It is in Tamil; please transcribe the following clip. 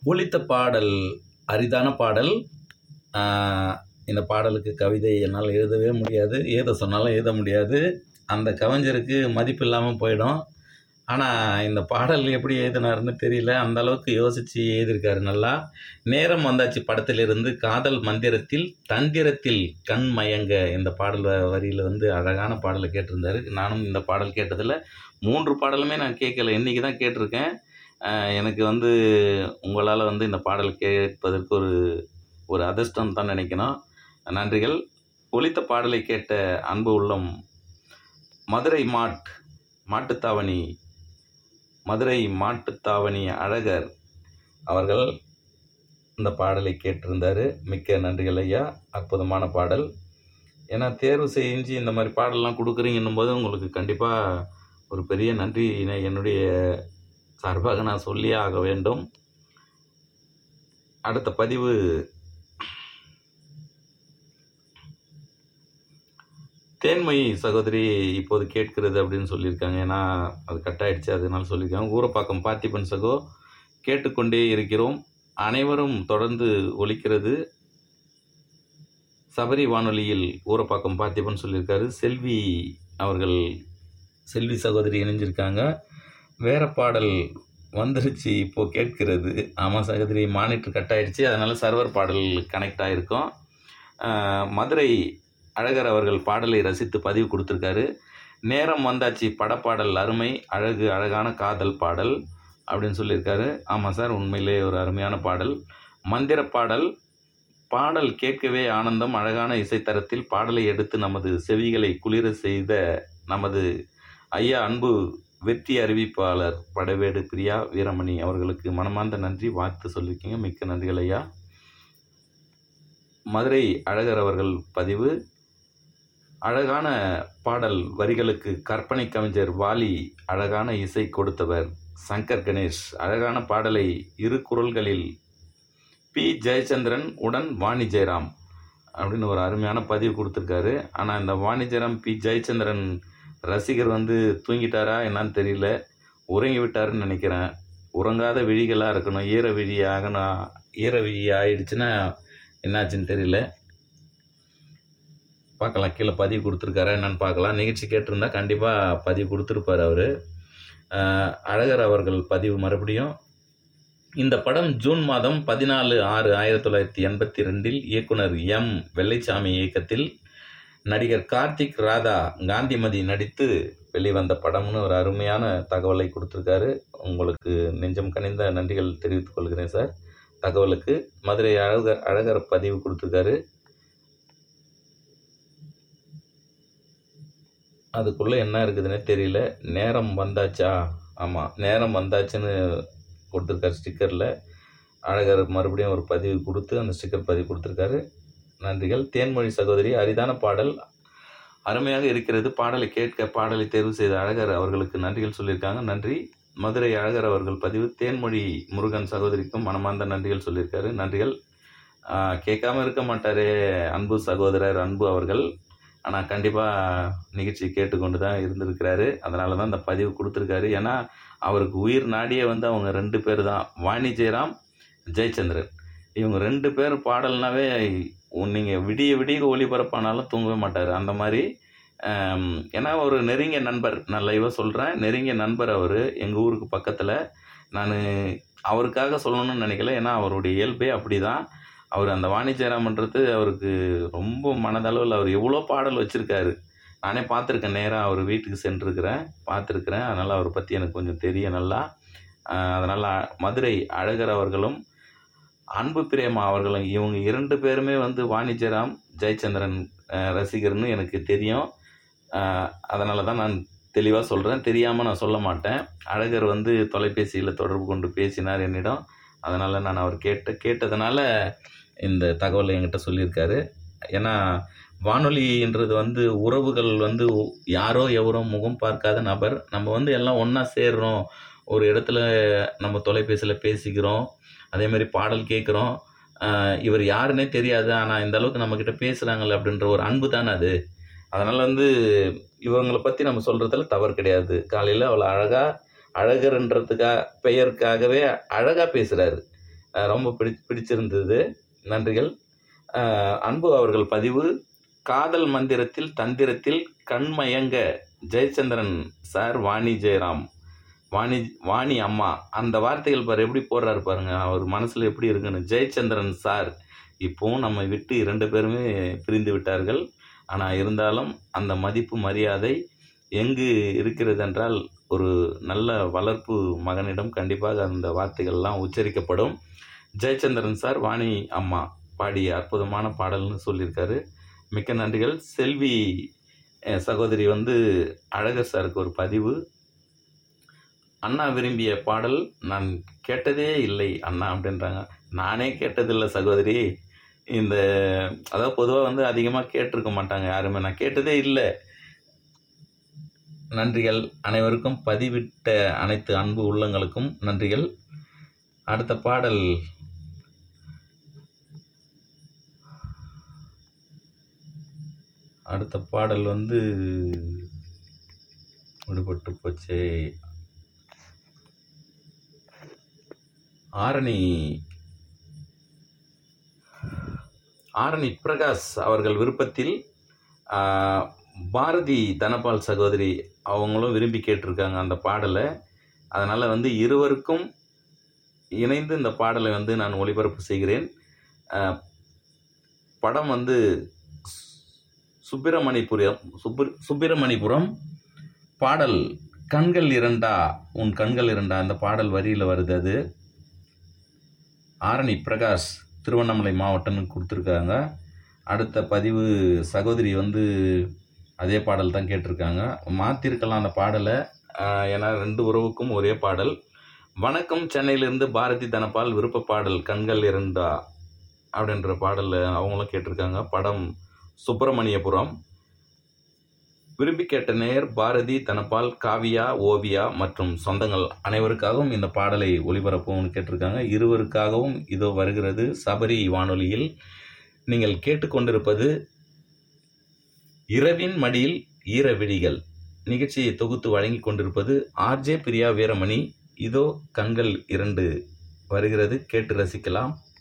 ஒலித்த பாடல் அரிதான பாடல் இந்த பாடலுக்கு கவிதை என்னால் எழுதவே முடியாது எழுத சொன்னாலும் எழுத முடியாது அந்த கவிஞருக்கு மதிப்பு இல்லாமல் போயிடும் ஆனால் இந்த பாடல் எப்படி எழுதினாருன்னு தெரியல அந்த அளவுக்கு யோசித்து எழுதியிருக்காரு நல்லா நேரம் வந்தாச்சு படத்திலிருந்து காதல் மந்திரத்தில் தந்திரத்தில் கண் மயங்க இந்த பாடல் வ- வரியில் வந்து அழகான பாடலை கேட்டிருந்தாரு நானும் இந்த பாடல் கேட்டதில் மூன்று பாடலுமே நான் கேட்கல இன்றைக்கி தான் கேட்டிருக்கேன் அஹ் எனக்கு வந்து உங்களால் வந்து இந்த பாடல் கேட்பதற்கு ஒரு ஒரு அதிர்ஷ்டம் தான் நினைக்கணும் நன்றிகள் ஒலித்த பாடலை கேட்ட அன்பு உள்ளம் மதுரை மாட் மாட்டுத்தாவணி மதுரை மாட்டுத்தாவணி அழகர் அவர்கள் இந்த பாடலை கேட்டிருந்தாரு மிக்க நன்றிகள் ஐயா அற்புதமான பாடல் ஏன்னா தேர்வு செஞ்சு இந்த மாதிரி பாடல்லாம் கொடுக்குறீங்கன்னும் போது உங்களுக்கு கண்டிப்பாக ஒரு பெரிய நன்றி நான் என்னுடைய சார்பாக நான் சொல்லியே ஆக வேண்டும் அடுத்த பதிவு தேன்மொழி சகோதரி இப்போது கேட்கிறது அப்படின்னு சொல்லியிருக்காங்க ஏன்னா அது கட் ஆயிடுச்சு அதனால சொல்லியிருக்காங்க ஊரப்பாக்கம் பார்த்திபன் சகோ கேட்டுக்கொண்டே இருக்கிறோம் அனைவரும் தொடர்ந்து ஒலிக்கிறது சபரி வானொலியில் ஊரப்பாக்கம் பார்த்திபன் சொல்லியிருக்காரு செல்வி அவர்கள் செல்வி சகோதரி இணைஞ்சிருக்காங்க வேற பாடல் வந்துருச்சு இப்போ கேட்கிறது ஆமாம் சகோதரி மானிட்டர் கட் ஆயிடுச்சு அதனால சர்வர் பாடல் கனெக்ட் ஆகிருக்கும் அஹ், மதுரை அழகர் அவர்கள் பாடலை ரசித்து பதிவு கொடுத்துருக்காரு நேரம் வந்தாச்சு படப்பாடல் அருமை அழகு அழகான காதல் பாடல் அப்படின்னு சொல்லியிருக்காரு ஆமாம் சார் உண்மையிலே ஒரு அருமையான பாடல் மந்திர பாடல் பாடல் கேட்கவே ஆனந்தம் அழகான இசைத்தரத்தில் பாடலை எடுத்து நமது செவிகளை குளிர செய்த நமது ஐயா அன்பு வெற்றி அறிவிப்பாளர் படவேடு பிரியா வீரமணி அவர்களுக்கு மனமார்ந்த நன்றி வாழ்த்து சொல்லியிருக்கீங்க மிக்க நன்றிகள் ஐயா மதுரை அழகர் அவர்கள் பதிவு அழகான பாடல் வரிகளுக்கு கற்பனை கவிஞர் வாலி அழகான இசை கொடுத்தவர் சங்கர் கணேஷ் அழகான பாடலை இரு குரல்களில் பி ஜெயச்சந்திரன் உடன் வாணி ஜெயராம் அப்படின்னு ஒரு அருமையான பதிவு கொடுத்துருக்காரு ஆனால் இந்த வாணி ஜெயராம் பி ஜெயச்சந்திரன் ரசிகர் வந்து தூங்கிட்டாரா என்னன்னு தெரியல உறங்கி விட்டாருன்னு நினைக்கிறேன் உறங்காத விழிகளாக இருக்கணும் ஈர விழி ஆகணும் ஈர விழி ஆயிடுச்சுன்னா என்னாச்சுன்னு தெரியல பார்க்கலாம் கீழே பதிவு கொடுத்துருக்காரா என்னன்னு பார்க்கலாம் நிகழ்ச்சி கேட்டிருந்தா கண்டிப்பாக பதிவு கொடுத்துருப்பார் அவர் அழகர் அவர்கள் பதிவு மறுபடியும் இந்த படம் ஜூன் மாதம் பதினாலு ஆறு ஆயிரத்தி தொள்ளாயிரத்தி எண்பத்தி ரெண்டில் இயக்குனர் எம் வெள்ளைச்சாமி இயக்கத்தில் நடிகர் கார்த்திக் ராதா காந்திமதி நடித்து வெளிவந்த படம்னு ஒரு அருமையான தகவலை கொடுத்துருக்காரு உங்களுக்கு நெஞ்சம் கனிந்த நன்றிகள் தெரிவித்துக் கொள்கிறேன் சார் தகவலுக்கு மதுரை அழகர் அழகர் பதிவு கொடுத்துருக்காரு அதுக்குள்ளே என்ன இருக்குதுன்னே தெரியல நேரம் வந்தாச்சா ஆமாம் நேரம் வந்தாச்சுன்னு கொடுத்துருக்காரு ஸ்டிக்கரில் அழகர் மறுபடியும் ஒரு பதிவு கொடுத்து அந்த ஸ்டிக்கர் பதிவு கொடுத்துருக்காரு நன்றிகள் தேன்மொழி சகோதரி அரிதான பாடல் அருமையாக இருக்கிறது பாடலை கேட்க பாடலை தேர்வு செய்த அழகர் அவர்களுக்கு நன்றிகள் சொல்லியிருக்காங்க நன்றி மதுரை அழகர் அவர்கள் பதிவு தேன்மொழி முருகன் சகோதரிக்கும் மனமார்ந்த நன்றிகள் சொல்லியிருக்காரு நன்றிகள் ஆஹ் கேட்காம இருக்க மாட்டாரே அன்பு சகோதரர் அன்பு அவர்கள் ஆனால் கண்டிப்பாக நிகழ்ச்சி கேட்டுக்கொண்டு தான் இருந்திருக்கிறாரு அதனால தான் இந்த பதிவு கொடுத்துருக்காரு ஏன்னா அவருக்கு உயிர் நாடியே வந்து அவங்க ரெண்டு பேர் தான் வாணி ஜெயராம் ஜெயச்சந்திரன் இவங்க ரெண்டு பேர் பாடல்னாவே நீங்கள் விடிய விடிய ஒளிபரப்பானாலும் தூங்கவே மாட்டார் அந்த மாதிரி ஆம், ஏன்னா ஒரு நெருங்கிய நண்பர் நான் லைவாக சொல்கிறேன் நெருங்கிய நண்பர் அவர் எங்கள் ஊருக்கு பக்கத்தில் நான் அவருக்காக சொல்லணும்னு நினைக்கல ஏன்னா அவருடைய இயல்பே அப்படி தான் அவர் அந்த வாணி ஜெயராமன்றது அவருக்கு ரொம்ப மனதளவில் அவர் எவ்வளோ பாடல் வச்சுருக்காரு நானே பார்த்துருக்கேன் நேராக அவர் வீட்டுக்கு சென்றிருக்கிறேன் பார்த்துருக்குறேன் அதனால் அவரை பற்றி எனக்கு கொஞ்சம் தெரியும் நல்லா அதனால் மதுரை அழகர் அவர்களும் அன்பு பிரேமா அவர்களும் இவங்க இரண்டு பேருமே வந்து வாணி ஜெயராம் ஜெயச்சந்திரன் அஹ், ரசிகர்னு எனக்கு தெரியும் அதனால தான் நான் தெளிவாக சொல்கிறேன் தெரியாமல் நான் சொல்ல மாட்டேன் அழகர் வந்து தொலைபேசியில் தொடர்பு கொண்டு பேசினார் என்னிடம் அதனால் நான் அவர் கேட்ட கேட்டதுனால இந்த தகவலை என்கிட்ட சொல்லியிருக்காரு ஏன்னா வானொலின்றது வந்து உறவுகள் வந்து யாரோ எவரோ முகம் பார்க்காத நபர் நம்ம வந்து எல்லாம் ஒன்றா சேர்றோம் ஒரு இடத்துல நம்ம தொலைபேசியில் பேசிக்கிறோம் அதே மாதிரி பாடல் கேட்குறோம் இவர் யாருன்னே தெரியாது ஆனால் இந்த அளவுக்கு நம்மக்கிட்ட பேசுகிறாங்களே அப்படின்ற ஒரு அன்பு தானே அது அதனால் வந்து இவங்களை பற்றி நம்ம சொல்கிறதுல தவறு கிடையாது காலையில் அவ்வளோ அழகாக அழகர்ன்றதுக்காக பெயருக்காகவே அழகாக பேசுகிறாரு அஹ் ரொம்ப பிடி பிடிச்சிருந்தது நன்றிகள் அஹ் அன்பு அவர்கள் பதிவு காதல் மந்திரத்தில் தந்திரத்தில் கண்மயங்க ஜெயச்சந்திரன் சார் வாணி ஜெயராம் வாணி வாணி அம்மா அந்த வார்த்தைகள் பாரு எப்படி போடுறாரு பாருங்க அவர் மனசில் எப்படி இருக்குன்னு ஜெயச்சந்திரன் சார் இப்போவும் நம்மை விட்டு இரண்டு பேருமே பிரிந்து விட்டார்கள் ஆனால் இருந்தாலும் அந்த மதிப்பு மரியாதை எங்கு இருக்கிறது என்றால் ஒரு நல்ல வளர்ப்பு மகனிடம் கண்டிப்பாக அந்த வார்த்தைகள்லாம் உச்சரிக்கப்படும் ஜெயச்சந்திரன் சார் வாணி அம்மா பாடிய அற்புதமான பாடல்னு சொல்லியிருக்காரு மிக்க நன்றிகள் செல்வி அஹ், சகோதரி வந்து அழகர் சாருக்கு ஒரு பதிவு அண்ணா விரும்பிய பாடல் நான் கேட்டதே இல்லை அண்ணா அப்படின்றாங்க நானே கேட்டதில்லை சகோதரி இந்த அதாவது பொதுவாக வந்து அதிகமாக கேட்டிருக்க மாட்டாங்க யாருமே நான் கேட்டதே இல்லை நன்றிகள் அனைவருக்கும் பதிவிட்ட அனைத்து அன்பு உள்ளங்களுக்கும் நன்றிகள் அடுத்த பாடல் அடுத்த பாடல் வந்து விடுபட்டு போச்சே ஆரணி ஆரணி பிரகாஷ் அவர்கள் விருப்பத்தில் ஆ, பாரதி தனபால் சகோதரி அவங்களும் விரும்பி கேட்டிருக்காங்க அந்த பாடலை அதனால் வந்து இருவருக்கும் இணைந்து இந்த பாடலை வந்து நான் ஒளிபரப்பு செய்கிறேன் ஆ, படம் வந்து சுப்பிரமணிபுரம் சுப்பிர சுப்பிரமணிபுரம் பாடல் கண்கள் இரண்டா உன் கண்கள் இரண்டா அந்த பாடல் வரியில் வருது அது ஆரணி பிரகாஷ் திருவண்ணாமலை மாவட்டம்னு கொடுத்துருக்காங்க அடுத்த பதிவு சகோதரி வந்து அதே பாடல் தான் கேட்டிருக்காங்க மாற்றிருக்கலாம் அந்த பாடலை ஆஹ், ஏன்னா ரெண்டு உறவுக்கும் ஒரே பாடல் வணக்கம் சென்னையிலிருந்து பாரதி தனபால் விருப்ப பாடல் கண்கள் இரண்டா அப்படின்ற பாடல் அவங்களும் கேட்டிருக்காங்க படம் சுப்பிரமணியபுரம் விரும்பி கேட்ட நேர் பாரதி தனபால் காவியா ஓவியா மற்றும் சொந்தங்கள் அனைவருக்காகவும் இந்த பாடலை ஒளிபரப்பும்னு கேட்டிருக்காங்க இருவருக்காகவும் இதோ வருகிறது சபரி வானொலியில் நீங்கள் கேட்டுக்கொண்டிருப்பது இரவின் மடியில் ஈரவிழிகள் நிகழ்ச்சியை தொகுத்து வழங்கி கொண்டிருப்பது ஆர்ஜே பிரியா வீரமணி இதோ கண்கள் இரண்டு வருகிறது கேட்டு ரசிக்கலாம்